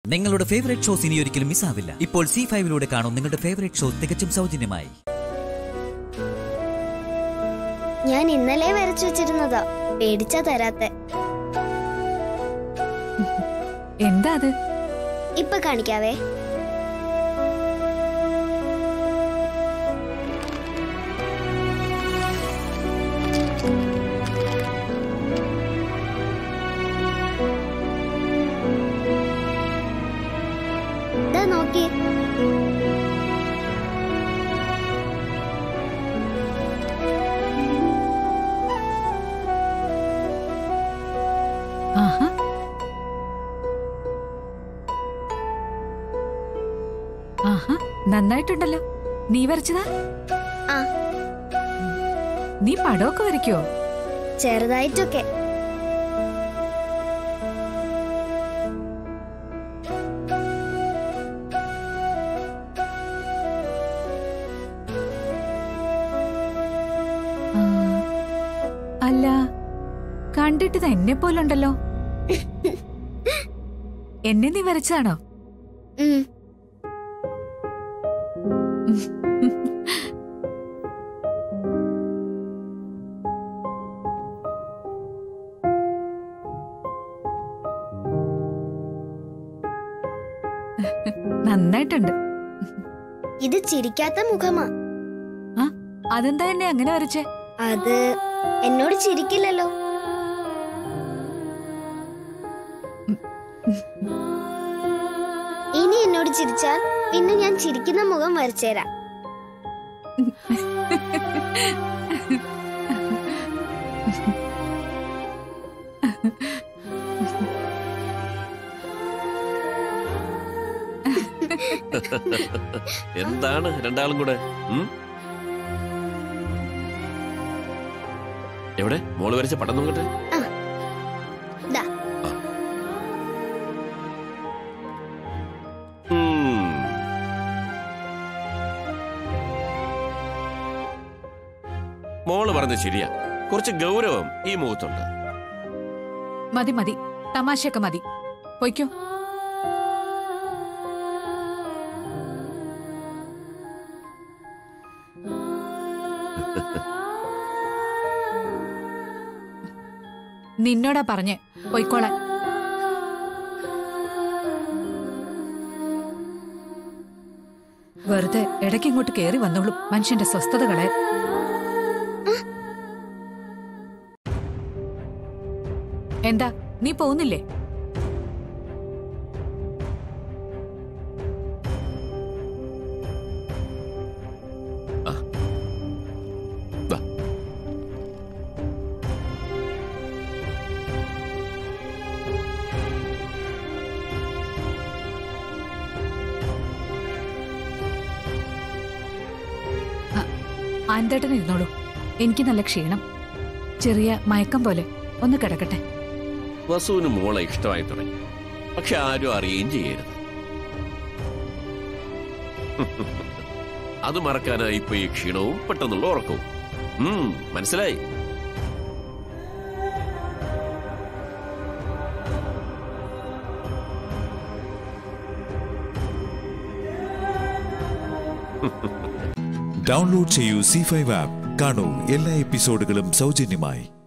നിങ്ങളുടെ favourite shows ഇനി ഒരിക്കലും മിസ്സാവില്ല ഇപ്പോൾ സി ഫൈവിലൂടെ കാണും നിങ്ങളുടെ ഫേവറേറ്റ് ഷോ തികച്ചും സൗജന്യമായി ഞാൻ ഇന്നലെ വരച്ചു വെച്ചിരുന്നതാ പേടിച്ചാ തരാത്തെ എന്താ അത് ഇപ്പൊ കാണിക്കാവേ ദാ നോക്കി ആഹാ ആഹാ നന്നായിട്ടുണ്ടല്ലോ നീ വരച്ചതാ ആ നീ പടമൊക്കെ വരയ്ക്കോ ചെറുതായിട്ടൊക്കെ ആ, അല്ല കണ്ടിട്ട് ഇത് എന്നെ പോലുണ്ടല്ലോ എന്നെ നീ വരച്ചതാണോ ഉം. നന്നായിട്ടുണ്ട് ഇത് ചിരിക്കാത്ത മുഖമാ ആ അതെന്താ എന്നെ അങ്ങനെ വരച്ചേ അത് എന്നോട് ചിരിക്കില്ലല്ലോ ഇനി എന്നോട് ചിരിച്ചാൽ പിന്നെ ഞാൻ ചിരിക്കുന്ന മുഖം വരച്ചുതരാം എന്താണ് രണ്ടാളും കൂടെ ഉം? എവിടെ മോള് വരച്ച പടം നോക്കട്ടെ ദാ ഉം. മോള് പറഞ്ഞ ശരിയാ കുറച്ച് ഗൗരവം ഈ മുഖത്തുണ്ട് മതി മതി തമാശയൊക്കെ മതി പൊയ്ക്കോ നിന്നോടാ പറഞ്ഞ് പൊയ്ക്കോളാൻ വെറുതെ ഇടയ്ക്ക് ഇങ്ങോട്ട് കയറി വന്നോളൂ മനുഷ്യന്റെ സ്വസ്ഥതകളെ എന്താ നീ പോകുന്നില്ലേ ദാ. ആന്തേട്ടൻ ഇരുന്നോളൂ എനിക്ക് നല്ല ക്ഷീണം ചെറിയ മയക്കം പോലെ ഒന്ന് കിടക്കട്ടെ വസുവിന് മോളെ ഇഷ്ടമായി തുടങ്ങി പക്ഷെ ആരും അറിയുകയും ചെയ്യരുത് അത് മറക്കാനായി ഇപ്പൊ ഈ ക്ഷീണവും പെട്ടെന്നുള്ള ഉറക്കവും ഉം, മനസ്സിലായി ഡൗൺലോഡ് ചെയ്യൂ സി ഫൈവ് ആപ്പ് കാണൂ എല്ലാ എപ്പിസോഡുകളും സൗജന്യമായി